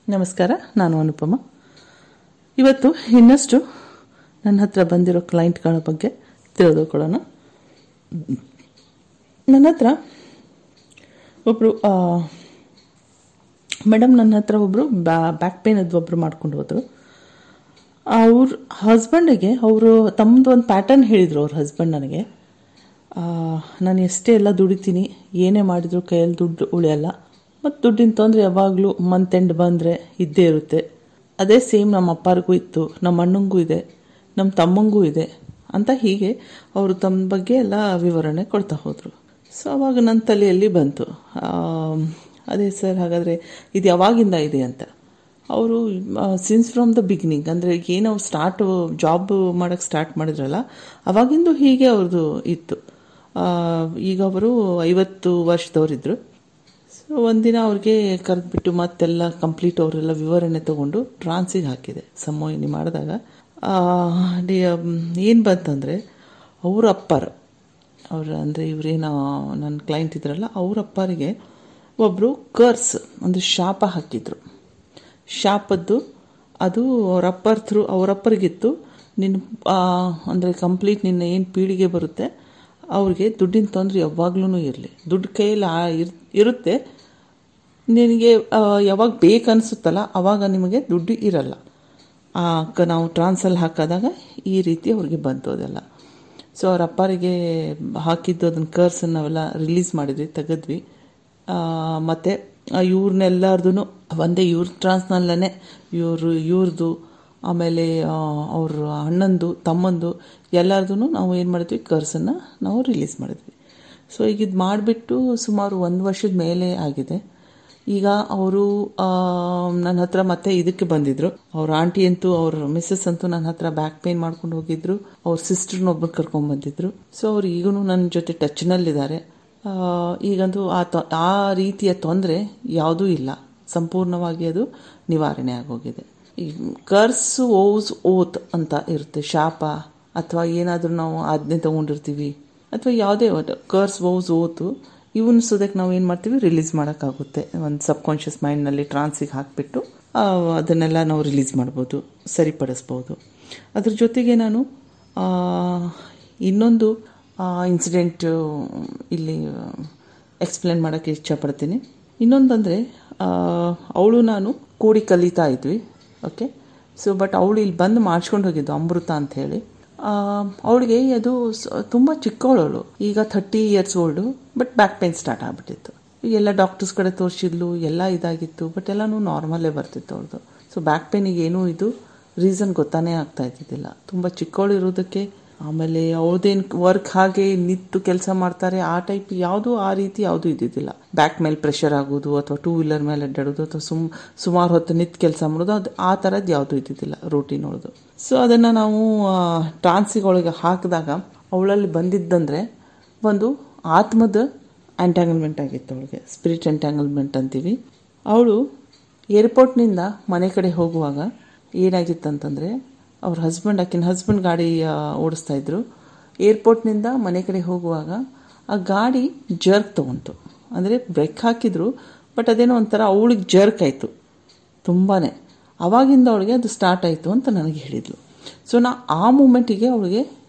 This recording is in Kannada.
ನಮಸ್ಕಾರ ನಾನು ಅನುಪಮ ಇವತ್ತು ಇನ್ನಷ್ಟು ನನ್ನ ಹತ್ರ ಬಂದಿರೋ ಕ್ಲೈಂಟ್ಗಳ ಬಗ್ಗೆ ತಿಳಿದುಕೊಳ್ಳೋಣ ನನ್ನ ಹತ್ರ ಒಬ್ಬರು ಮೇಡಮ್ ನನ್ನ ಹತ್ರ ಒಬ್ಬರು ಬ್ಯಾಕ್ ಪೇನ್ ಅದು ಒಬ್ಬರು ಮಾಡ್ಕೊಂಡು ಹೋದರು ಅವ್ರ ಹಸ್ಬೆಂಡಿಗೆ ಅವರು ತಮ್ಮದು ಒಂದು ಪ್ಯಾಟರ್ನ್ ಹೇಳಿದರು ಅವ್ರ ಹಸ್ಬೆಂಡ್ ನನಗೆ ಆ, ನಾನು ಎಷ್ಟೇ ಎಲ್ಲ ದುಡಿತೀನಿ ಏನೇ ಮಾಡಿದ್ರು ಕೈಯಲ್ಲಿ ದುಡ್ಡು ಉಳಿಯಲ್ಲ ಮತ್ತು ದುಡ್ಡಿನ ತೊಂದರೆ ಯಾವಾಗಲೂ ಮಂತ್ ಎಂಡ್ ಬಂದರೆ ಇದ್ದೇ ಇರುತ್ತೆ ಅದೇ ಸೇಮ್ ನಮ್ಮ ಅಪ್ಪರಿಗೂ ಇತ್ತು ನಮ್ಮ ಅಣ್ಣಂಗೂ ಇದೆ ನಮ್ಮ ತಮ್ಮಂಗೂ ಇದೆ ಅಂತ ಹೀಗೆ ಅವರು ತಮ್ಮ ಬಗ್ಗೆ ಎಲ್ಲ ವಿವರಣೆ ಕೊಡ್ತಾ ಹೋದರು ಸೊ ಅವಾಗ ನನ್ನ ತಲೆಯಲ್ಲಿ ಬಂತು ಆ, ಅದೇ ಸರ್ ಹಾಗಾದರೆ ಇದು ಯಾವಾಗಿಂದ ಇದೆ ಅಂತ ಅವರು ಸಿನ್ಸ್ ಫ್ರಮ್ ದ ಬಿಗಿನಿಂಗ್ ಅಂದರೆ ಏನು ಅವ್ರು ಸ್ಟಾರ್ಟ್ ಜಾಬ್ ಮಾಡೋಕ್ಕೆ ಸ್ಟಾರ್ಟ್ ಮಾಡಿದ್ರಲ್ಲ ಅವಾಗಿಂದು ಹೀಗೆ ಅವ್ರದ್ದು ಇತ್ತು ಆ, ಈಗ ಅವರು ಐವತ್ತು ವರ್ಷದವರಿದ್ದರು ಸೊ ಒಂದಿನ ಅವ್ರಿಗೆ ಕರೆದ್ಬಿಟ್ಟು ಮತ್ತೆಲ್ಲ ಕಂಪ್ಲೀಟ್ ಅವರೆಲ್ಲ ವಿವರಣೆ ತಗೊಂಡು ಟ್ರಾನ್ಸಿಗೆ ಹಾಕಿದೆ ಸಮೋಹಿನಿ ಮಾಡಿದಾಗ ಏನು ಬಂತಂದರೆ ಅವ್ರ ಅಪ್ಪರ ಅವ್ರ ಅಂದರೆ ಇವರೇನೋ ನನ್ನ ಕ್ಲೈಂಟ್ ಇದ್ರಲ್ಲ ಅವ್ರ ಅಪ್ಪರಿಗೆ ಒಬ್ಬರು ಕರ್ಸ್ ಅಂದರೆ ಶಾಪ ಹಾಕಿದ್ರು ಶಾಪದ್ದು ಅದು ಅವ್ರ ಅಪ್ಪರ್ ಥ್ರೂ ಅವ್ರ ಅಪ್ಪರಿಗಿತ್ತು ನಿನ್ನ ಅಂದರೆ ಕಂಪ್ಲೀಟ್ ನಿನ್ನ ಏನು ಪೀಳಿಗೆ ಬರುತ್ತೆ ಅವ್ರಿಗೆ ದುಡ್ಡಿನ ತೊಂದರೆ ಯಾವಾಗ್ಲೂ ಇರಲಿ ದುಡ್ಡು ಕೈಯಲ್ಲಿ ಆ ಇರ್ ಇರುತ್ತೆ ನಿನಗೆ ಆ, ಯಾವಾಗ ಬೇಕನ್ಸುತ್ತಲ್ಲ ಅವಾಗ ನಿಮಗೆ ದುಡ್ಡು ಇರಲ್ಲ ಆ, ಕ ನಾವು ಟ್ರಾನ್ಸಲ್ಲಿ ಹಾಕಿದಾಗ ಈ ರೀತಿ ಅವ್ರಿಗೆ ಬಂತು ಅದೆಲ್ಲ ಸೊ ಅವ್ರ ಅಪ್ಪರಿಗೆ ಹಾಕಿದ್ದು ಅದನ್ನ ಕರ್ಸನ್ನು ನಾವೆಲ್ಲ ರಿಲೀಸ್ ಮಾಡಿದ್ವಿ ತೆಗೆದ್ವಿ ಆ, ಮತ್ತೆ ಇವ್ರನ್ನೆಲ್ಲಾರ್ದು ಒಂದೇ ಇವ್ರ ಟ್ರಾನ್ಸ್ನಲ್ಲೇ ಇವರು ಇವ್ರದ್ದು ಆಮೇಲೆ ಆ, ಅವ್ರ ಅಣ್ಣಂದು ತಮ್ಮಂದು ಎಲ್ಲರದು ನಾವು ಏನು ಮಾಡಿದ್ವಿ ಕರ್ಸನ್ನು ನಾವು ರಿಲೀಸ್ ಮಾಡಿದ್ವಿ ಸೊ ಈಗ ಇದು ಮಾಡಿಬಿಟ್ಟು ಸುಮಾರು ಒಂದು ವರ್ಷದ ಮೇಲೆ ಆಗಿದೆ ಈಗ ಅವರು ನನ್ನ ಹತ್ರ ಮತ್ತೆ ಇದಕ್ಕೆ ಬಂದಿದ್ರು ಅವ್ರ ಆಂಟಿ ಅಂತೂ ಅವ್ರ ಮಿಸ್ಸಸ್ ಅಂತೂ ನನ್ನ ಹತ್ರ ಬ್ಯಾಕ್ ಪೇನ್ ಮಾಡ್ಕೊಂಡು ಹೋಗಿದ್ರು ಅವ್ರ ಸಿಸ್ಟರ್ನ ಒಬ್ಬರು ಕರ್ಕೊಂಡ್ ಬಂದಿದ್ರು ಸೊ ಅವ್ರು ಈಗೂ ನನ್ನ ಜೊತೆ ಟಚ್ನಲ್ಲಿದ್ದಾರೆ ಆ, ಈಗಂತೂ ಆ ತೊ ಆ ರೀತಿಯ ತೊಂದರೆ ಯಾವುದೂ ಇಲ್ಲ ಸಂಪೂರ್ಣವಾಗಿ ಅದು ನಿವಾರಣೆ ಆಗೋಗಿದೆ ಈ ಕರ್ಸ್ ಓಸ್ ಓತ್ ಅಂತ ಇರುತ್ತೆ ಶಾಪ ಅಥವಾ ಏನಾದರೂ ನಾವು ಆಜ್ಞೆ ತಗೊಂಡಿರ್ತೀವಿ ಅಥವಾ ಯಾವುದೇ ಕರ್ಸ್ ಓಸ್ ಓತು ಇವನ್ ಸುದಕ್ಕೆ ನಾವು ಏನು ಮಾಡ್ತೀವಿ ರಿಲೀಸ್ ಮಾಡೋಕ್ಕಾಗುತ್ತೆ ಒಂದು ಸಬ್ ಕಾನ್ಷಿಯಸ್ ಮೈಂಡ್ನಲ್ಲಿ ಟ್ರಾನ್ಸಿಗೆ ಹಾಕಿಬಿಟ್ಟು ಅದನ್ನೆಲ್ಲ ನಾವು ರಿಲೀಸ್ ಮಾಡ್ಬೋದು ಸರಿಪಡಿಸ್ಬೋದು ಅದ್ರ ಜೊತೆಗೆ ನಾನು ಆ, ಇನ್ನೊಂದು ಇನ್ಸಿಡೆಂಟ್ ಇಲ್ಲಿ ಎಕ್ಸ್ಪ್ಲೇನ್ ಮಾಡೋಕ್ಕೆ ಇಷ್ಟಪಡ್ತೀನಿ ಇನ್ನೊಂದಂದರೆ ಅವಳು ನಾನು ಕೂಡಿ ಕಲಿತಾ ಇದ್ವಿ ಓಕೆ ಸೊ ಬಟ್ ಅವಳು ಇಲ್ಲಿ ಬಂದು ಮಾಡಿಸ್ಕೊಂಡು ಹೋಗಿದ್ದು ಅಮೃತ ಅಂತ ಹೇಳಿ ಅವಳಿಗೆ ಅದು ತುಂಬ ಚಿಕ್ಕವಳವಳು ಈಗ thirty years old but back pain start ಆಗ್ಬಿಟ್ಟಿತ್ತು ಎಲ್ಲ ಡಾಕ್ಟರ್ಸ್ ಕಡೆ ತೋರಿಸಿದ್ಲು ಎಲ್ಲ ಇದಾಗಿತ್ತು ಬಟ್ ಎಲ್ಲನೂ ನಾರ್ಮಲ್ಲೇ ಬರ್ತಿತ್ತು ಅವ್ರದ್ದು ಸೊ ಬ್ಯಾಕ್ ಪೇನಿಗೆ ಏನೂ ಇದು ರೀಸನ್ ಗೊತ್ತಾನೇ ಆಗ್ತಾ ಇದ್ದಿದ್ದಿಲ್ಲ ತುಂಬ ಚಿಕ್ಕವಳು ಇರೋದಕ್ಕೆ ಆಮೇಲೆ ಅವ್ರದ್ದೇನು ವರ್ಕ್ ಹಾಗೆ ನಿಂತು ಕೆಲಸ ಮಾಡ್ತಾರೆ ಆ ಟೈಪ್ ಯಾವುದು ಆ ರೀತಿ ಯಾವುದು ಇದ್ದಿದ್ದಿಲ್ಲ ಬ್ಯಾಕ್ ಮೇಲೆ ಪ್ರೆಷರ್ ಆಗೋದು ಅಥವಾ ಟೂ ವೀಲರ್ ಮೇಲೆ ಅಡ್ಡಾಡೋದು ಅಥವಾ ಸುಮ್ ಸುಮಾರು ಹೊತ್ತು ನಿಂತು ಕೆಲಸ ಮಾಡೋದು ಅದು ಆ ಥರದ್ದು ಯಾವುದು ಇದ್ದಿದ್ದಿಲ್ಲ ರೂಟೀನ್ ಒಳದು ಸೊ ಅದನ್ನು ನಾವು ಟ್ರಾನ್ಸಿಗೊಳಗೆ ಹಾಕಿದಾಗ ಅವಳಲ್ಲಿ ಬಂದಿದ್ದಂದರೆ ಒಂದು ಆತ್ಮದ ಎಂಟ್ಯಾಂಗಲ್ಮೆಂಟ್ ಆಗಿತ್ತು ಅವಳಿಗೆ ಸ್ಪಿರಿಟ್ ಎಂಟ್ಯಾಂಗಲ್ಮೆಂಟ್ ಅಂತೀವಿ ಅವಳು ಏರ್ಪೋರ್ಟ್ನಿಂದ ಮನೆ ಕಡೆ ಹೋಗುವಾಗ ಏನಾಗಿತ್ತಂತಂದರೆ ಅವ್ರ ಹಸ್ಬೆಂಡ್ ಆಕಿನ ಹಸ್ಬೆಂಡ್ ಗಾಡಿ ಆ, ಓಡಿಸ್ತಾ ಇದ್ರು ಏರ್ಪೋರ್ಟ್ನಿಂದ ಮನೆ ಕಡೆ ಹೋಗುವಾಗ ಆ ಗಾಡಿ ಜರ್ಕ್ ತಗೊಂತು ಅಂದರೆ ಬ್ರೇಕ್ ಹಾಕಿದ್ರು ಬಟ್ ಅದೇನೋ ಒಂಥರ ಅವಳಿಗೆ ಜರ್ಕ್ ಆಯಿತು ತುಂಬಾ ಅವಾಗಿಂದ ಅವಳಿಗೆ ಅದು ಸ್ಟಾರ್ಟ್ ಆಯಿತು ಅಂತ ನನಗೆ ಹೇಳಿದ್ಲು ಸೊ ನಾ ಆ ಮೂಮೆಂಟಿಗೆ ಅವಳಿಗೆ